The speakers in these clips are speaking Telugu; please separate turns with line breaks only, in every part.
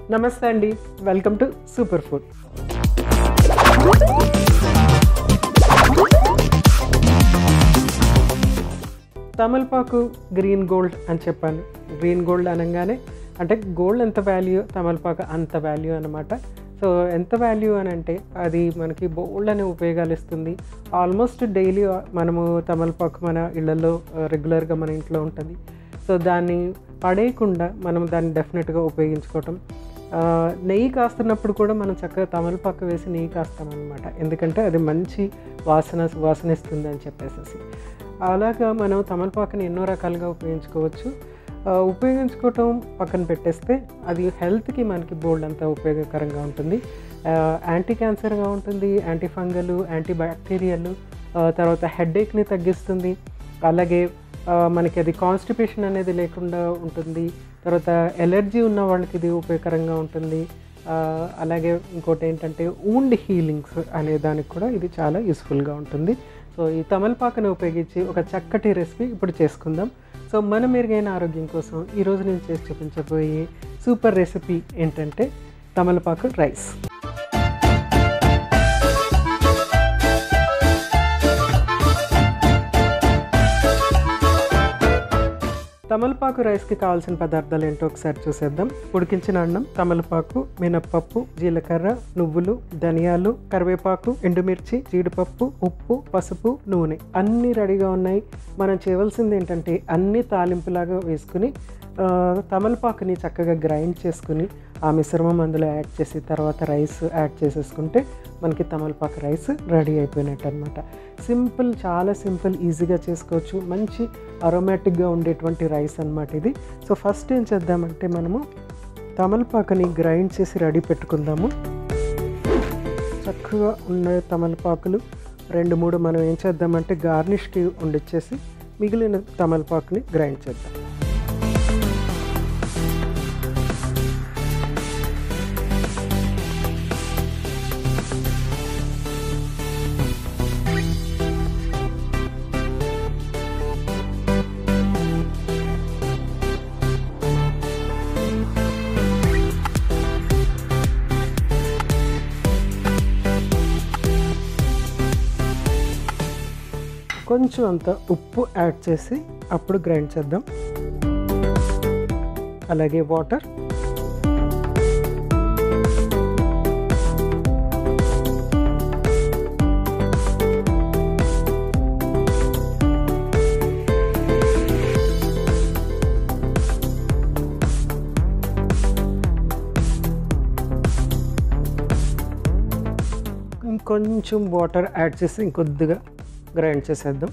నమస్తే అండి వెల్కమ్ టు సూపర్ ఫుడ్ తమలపాకు గ్రీన్ గోల్డ్ అని చెప్పాను గ్రీన్ గోల్డ్ అనగానే అంటే గోల్డ్ ఎంత వాల్యూ తమలపాకు అంత వాల్యూ అనమాట సో ఎంత వాల్యూ అని అంటే అది మనకి బోల్డ్ అనే ఉపయోగాలు ఇస్తుంది ఆల్మోస్ట్ డైలీ మనము తమలపాకు మన ఇళ్లలో రెగ్యులర్గా మన ఇంట్లో ఉంటుంది సో దాన్ని పడేయకుండా మనం దాన్ని డెఫినెట్గా ఉపయోగించుకోవటం ఆ, నెయ్యి కాస్తున్నప్పుడు కూడా మనం చక్కగా తమలపాకు వేసి నెయ్యి కాస్తాం అనమాట ఎందుకంటే అది మంచి వాసన సువాసన ఇస్తుంది అని చెప్పేసి అలాగా మనం తమలపాకుని ఎన్నో రకాలుగా ఉపయోగించుకోవచ్చు ఆ, ఉపయోగించుకోవటం పక్కన పెట్టేస్తే అది హెల్త్కి మనకి బోల్డ్ అంతా ఉపయోగకరంగా ఉంటుంది యాంటీ క్యాన్సర్గా ఉంటుంది యాంటీ ఫంగల్ యాంటీ బ్యాక్టీరియల్ తర్వాత హెడేక్ని తగ్గిస్తుంది అలాగే ఆ, మనకి అది కాన్స్టిపేషన్ అనేది లేకుండా ఉంటుంది తర్వాత ఎలర్జీ ఉన్న వాళ్ళకి ఇది ఉపయోగకరంగా ఉంటుంది ఆ, అలాగే ఇంకోటి ఏంటంటే ఊండ్ హీలింగ్స్ అనే దానికి కూడా ఇది చాలా యూస్ఫుల్గా ఉంటుంది సో ఈ తమలపాకుని ఉపయోగించి ఒక చక్కటి రెసిపీ ఇప్పుడు చేసుకుందాం సో మన మెరుగైన ఆరోగ్యం కోసం ఈరోజు నేను చేసి చూపించబోయే సూపర్ రెసిపీ ఏంటంటే తమలపాకు రైస్ తమలపాకు రైస్కి కావాల్సిన పదార్థాలు ఏంటో ఒకసారి చూసేద్దాం ఉడికించిన అన్నం తమలపాకు మినప్పప్పు జీలకర్ర నువ్వులు ధనియాలు కరివేపాకు ఎండుమిర్చి జీడిపప్పు ఉప్పు పసుపు నూనె అన్నీ రెడీగా ఉన్నాయి మనం చేయవలసింది ఏంటంటే అన్ని తాలింపులాగా వేసుకుని ఆ, తమలపాకుని చక్కగా గ్రైండ్ చేసుకుని ఆ మిశ్రమం అందులో యాడ్ చేసి తర్వాత రైస్ యాడ్ చేసేసుకుంటే మనకి తమలపాకు రైస్ రెడీ అయిపోయినట్టు అనమాట సింపుల్ చాలా సింపుల్ ఈజీగా చేసుకోవచ్చు మంచి అరోమాటిక్గా ఉండేటువంటి రైస్ అన్నమాట ఇది సో ఫస్ట్ ఏం చేద్దామంటే మనము తమలపాకుని గ్రైండ్ చేసి రెడీ పెట్టుకుందాము చక్కగా ఉన్న తమలపాకులు రెండు మూడు మనం ఏం చేద్దామంటే గార్నిష్కి వండిచ్చేసి మిగిలిన తమలపాకుని గ్రైండ్ చేద్దాం కొంచెం అంత ఉప్పు యాడ్ చేసి అప్పుడు గ్రైండ్ చేద్దాం అలాగే వాటర్ ఇంకొంచెం వాటర్ యాడ్ చేసి ఇంకొద్దిగా గ్రైండ్ చేసేద్దాం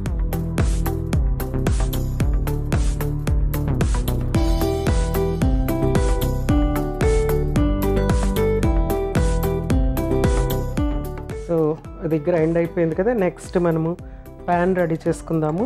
సో అది గ్రైండ్ అయిపోయింది కదా నెక్స్ట్ మనము ప్యాన్ రెడీ చేసుకుందాము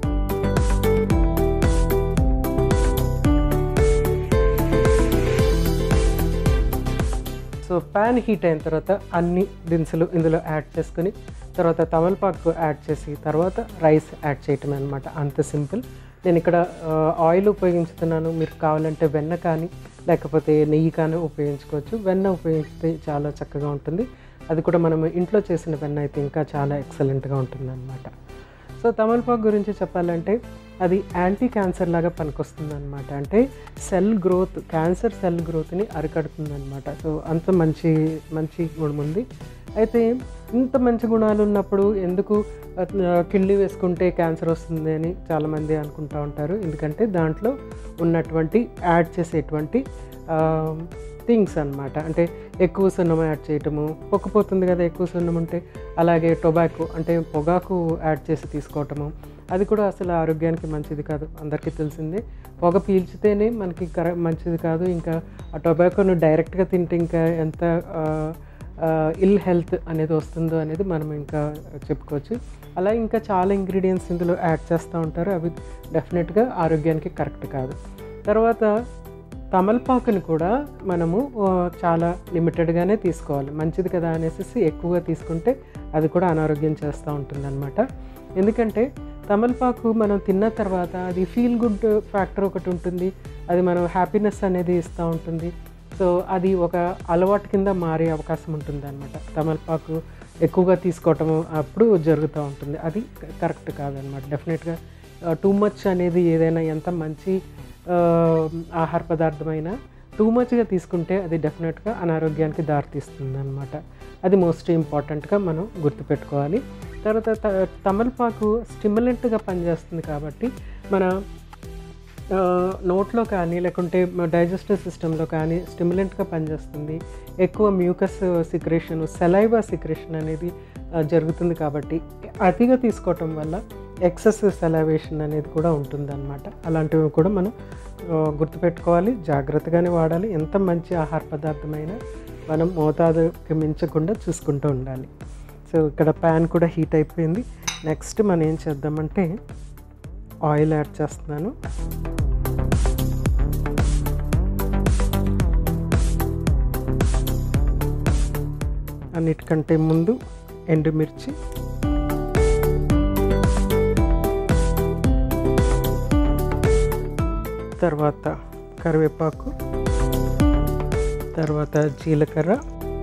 సో ప్యాన్ హీట్ అయిన తర్వాత అన్ని దినుసులు ఇందులో యాడ్ చేసుకుని తర్వాత తమలపాకు యాడ్ చేసి తర్వాత రైస్ యాడ్ చేయటం అనమాట అంత సింపుల్ నేను ఇక్కడ ఆ, ఆయిల్ ఉపయోగించుతున్నాను మీరు కావాలంటే వెన్న కానీ లేకపోతే నెయ్యి కానీ ఉపయోగించుకోవచ్చు వెన్న ఉపయోగిస్తే చాలా చక్కగా ఉంటుంది అది కూడా మనం ఇంట్లో చేసిన వెన్న అయితే ఇంకా చాలా ఎక్సలెంట్గా ఉంటుంది అనమాట సో తమలపాకు గురించి చెప్పాలంటే అది యాంటీ క్యాన్సర్ లాగా పనికొస్తుంది అనమాట అంటే సెల్ గ్రోత్ క్యాన్సర్ సెల్ గ్రోత్ని అరికడుతుంది అనమాట సో అంత మంచి మంచి గుణం ఉంది అయితే ఇంత మంచి గుణాలు ఉన్నప్పుడు ఎందుకు ఆ, కిళ్ళి వేసుకుంటే క్యాన్సర్ వస్తుంది అని చాలామంది అనుకుంటూ ఉంటారు ఎందుకంటే దాంట్లో ఉన్నటువంటి యాడ్ చేసేటువంటి థింగ్స్ అన్నమాట అంటే ఎక్కువ సున్నం యాడ్ చేయటము పొక్కపోతుంది కదా ఎక్కువ సున్నం ఉంటే అలాగే టొబాకో అంటే పొగాకు యాడ్ చేసి తీసుకోవటము అది కూడా అసలు ఆరోగ్యానికి మంచిది కాదు అందరికీ తెలిసిందే పొగ పీల్చితేనే మనకి కర మంచిది కాదు ఇంకా ఆ టొబాకోను డైరెక్ట్గా తింటే ఇంకా ఎంత ఇల్ హెల్త్ అనేది వస్తుందో అనేది మనం ఇంకా చెప్పుకోవచ్చు అలా ఇంకా చాలా ఇంగ్రీడియంట్స్ ఇందులో యాడ్ చేస్తూ ఉంటారు అవి డెఫినెట్గా ఆరోగ్యానికి కరెక్ట్ కాదు తర్వాత తమలపాకుని కూడా మనము ఆ, చాలా లిమిటెడ్గానే తీసుకోవాలి మంచిది కదా అనేసి ఎక్కువగా తీసుకుంటే అది కూడా అనారోగ్యం చేస్తూ ఉంటుందన్నమాట ఎందుకంటే తమలపాకు మనం తిన్న తర్వాత అది ఫీల్ గుడ్ ఫ్యాక్టర్ ఒకటి ఉంటుంది అది మనం హ్యాపీనెస్ అనేది ఇస్తూ ఉంటుంది సో అది ఒక అలవాటు కింద మారే అవకాశం ఉంటుంది అనమాట తమలపాకు ఎక్కువగా తీసుకోవటం అప్పుడు జరుగుతూ ఉంటుంది అది కరెక్ట్ కాదనమాట డెఫినెట్గా టూ మచ్ అనేది ఏదైనా ఎంత మంచి ఆ, ఆహార పదార్థమైనా టూ మచ్గా తీసుకుంటే అది డెఫినెట్గా అనారోగ్యానికి దారితీస్తుంది అనమాట అది మోస్ట్ ఇంపార్టెంట్గా మనం గుర్తుపెట్టుకోవాలి తర్వాత త- తమలపాకు స్టిమ్యులెంట్గా పనిచేస్తుంది కాబట్టి మన ఆ, నోట్లో కానీ లేకుంటే డైజెస్టివ్ సిస్టంలో కానీ స్టిమ్యులెంట్గా పనిచేస్తుంది ఎక్కువ మ్యూకస్ సిక్రేషన్ సెలైవా సిక్రేషన్ అనేది ఆ, జరుగుతుంది కాబట్టి అతిగా తీసుకోవటం వల్ల ఎక్సెస్ సెలవేషన్ అనేది కూడా ఉంటుందన్నమాట అలాంటివి కూడా మనం ఆ, గుర్తుపెట్టుకోవాలి జాగ్రత్తగానే వాడాలి ఎంత మంచి ఆహార పదార్థమైనా మనం మోతాదుకి మించకుండా చూసుకుంటూ ఉండాలి సో ఇక్కడ ప్యాన్ కూడా హీట్ అయిపోయింది నెక్స్ట్ మనం ఏం చేద్దామంటే ఆయిల్ యాడ్ చేస్తున్నాను అన్నిటికంటే ముందు ఎండుమిర్చి తర్వాత కరివేపాకు తర్వాత జీలకర్ర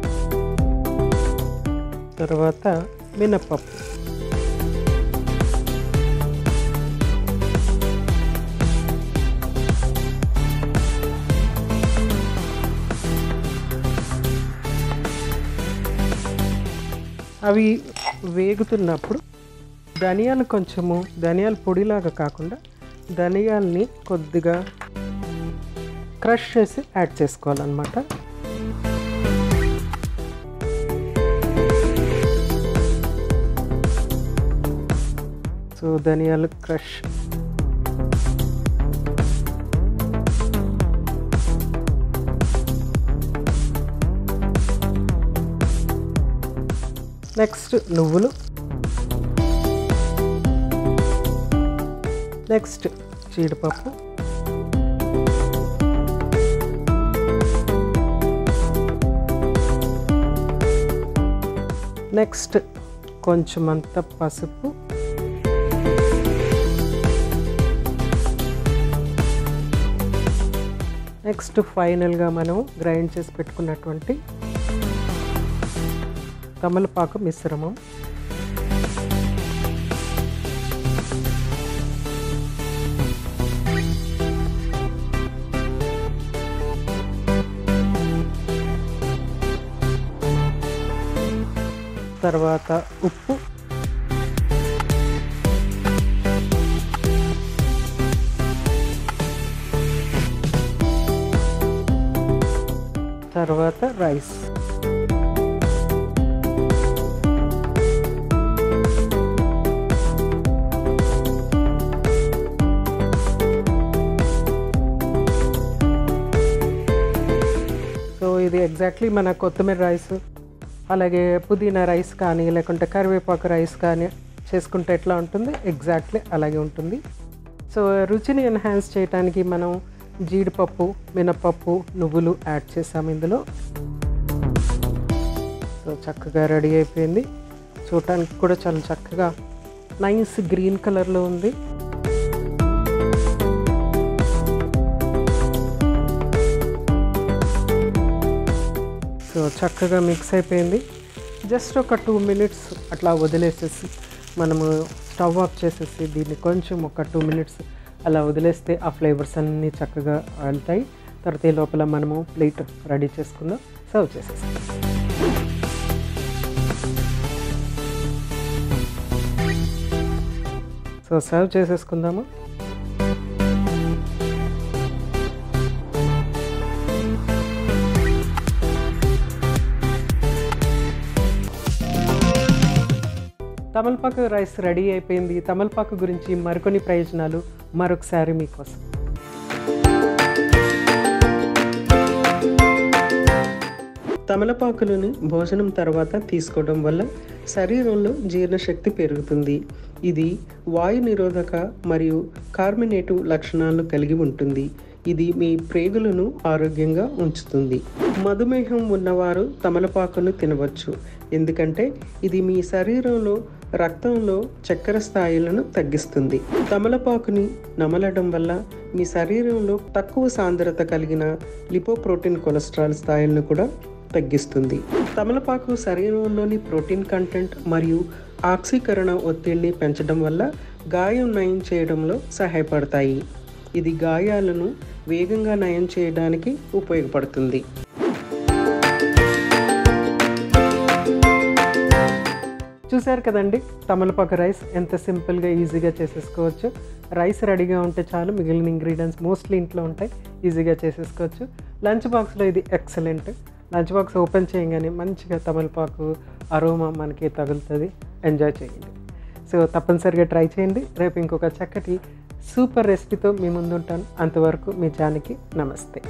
తర్వాత మినప్పప్పు అవి వేగుతున్నప్పుడు ధనియాలు కొంచెము ధనియాల పొడిలాగా కాకుండా ధనియాల్ని కొద్దిగా క్రష్ చేసి యాడ్ చేసుకోవాలన్నమాట సో ధనియాలు క్రష్ నెక్స్ట్ నువ్వులు నెక్స్ట్ జీడిపప్పు నెక్స్ట్ కొంచెం అంత పసుపు నెక్స్ట్ ఫైనల్గా మనం గ్రైండ్ చేసి పెట్టుకున్నటువంటి తమలపాకు మిశ్రమం తర్వాత ఉప్పు తర్వాత రైస్ సో ఇది ఎగ్జాక్ట్లీ మన కొత్తిమీర రైస్ అలాగే పుదీనా రైస్ కానీ లేకుంటే కరివేపాకు రైస్ కానీ చేసుకుంటే ఎట్లా ఉంటుంది ఎగ్జాక్ట్లీ అలాగే ఉంటుంది సో రుచిని ఎన్హాన్స్ చేయడానికి మనం జీడిపప్పు మినపప్పు నువ్వులు యాడ్ చేసాము ఇందులో సో చక్కగా రెడీ అయిపోయింది చూడటానికి కూడా చాలా చక్కగా నైస్ గ్రీన్ కలర్లో ఉంది సో చక్కగా మిక్స్ అయిపోయింది జస్ట్ ఒక టూ మినిట్స్ అట్లా వదిలేసేసి మనము స్టవ్ ఆఫ్ చేసేసి దీన్ని కొంచెం ఒక టూ మినిట్స్ అలా వదిలేస్తే ఆ ఫ్లేవర్స్ అన్నీ చక్కగా వెళ్తాయి తర్వాత ఈ లోపల మనము ప్లేట్ రెడీ చేసుకుందాం సర్వ్ చేసేసి సో సర్వ్ చేసేసుకుందాము తమలపాకు రైస్ రెడీ అయిపోయింది తమలపాకు గురించి మరికొన్ని ప్రయోజనాలు మరొకసారి మీకోసం తమలపాకులను భోజనం తర్వాత తీసుకోవడం వల్ల శరీరంలో జీర్ణశక్తి పెరుగుతుంది ఇది వాయు నిరోధక మరియు కార్మినేటివ్ లక్షణాలను కలిగి ఉంటుంది ఇది మీ ప్రేగులను ఆరోగ్యంగా ఉంచుతుంది మధుమేహం ఉన్నవారు తమలపాకును తినవచ్చు ఎందుకంటే ఇది మీ శరీరంలో రక్తంలో చక్కెర స్థాయిలను తగ్గిస్తుంది తమలపాకుని నమలడం వల్ల మీ శరీరంలో తక్కువ సాంద్రత కలిగిన లిపోప్రోటీన్ కొలెస్ట్రాల్ స్థాయిలను కూడా తగ్గిస్తుంది తమలపాకు శరీరంలోని ప్రోటీన్ కంటెంట్ మరియు ఆక్సీకరణ ఒత్తిడిని పెంచడం వల్ల గాయం నయం చేయడంలో సహాయపడతాయి ఇది గాయాలను వేగంగా నయం చేయడానికి ఉపయోగపడుతుంది చూశారు కదండి తమలపాకు రైస్ ఎంత సింపుల్గా ఈజీగా చేసేసుకోవచ్చు రైస్ రెడీగా ఉంటే చాలు మిగిలిన ఇంగ్రీడియంట్స్ మోస్ట్లీ ఇంట్లో ఉంటాయి ఈజీగా చేసేసుకోవచ్చు లంచ్ బాక్స్లో ఇది ఎక్సలెంట్ లంచ్ బాక్స్ ఓపెన్ చేయగానే మంచిగా తమలపాకు అరోమా మనకి తగులుతుంది ఎంజాయ్ చేయండి సో తప్పనిసరిగా ట్రై చేయండి రేపు ఇంకొక చక్కటి సూపర్ రెసిపీతో మీ ముందుంటాను అంతవరకు మీ జానికి నమస్తే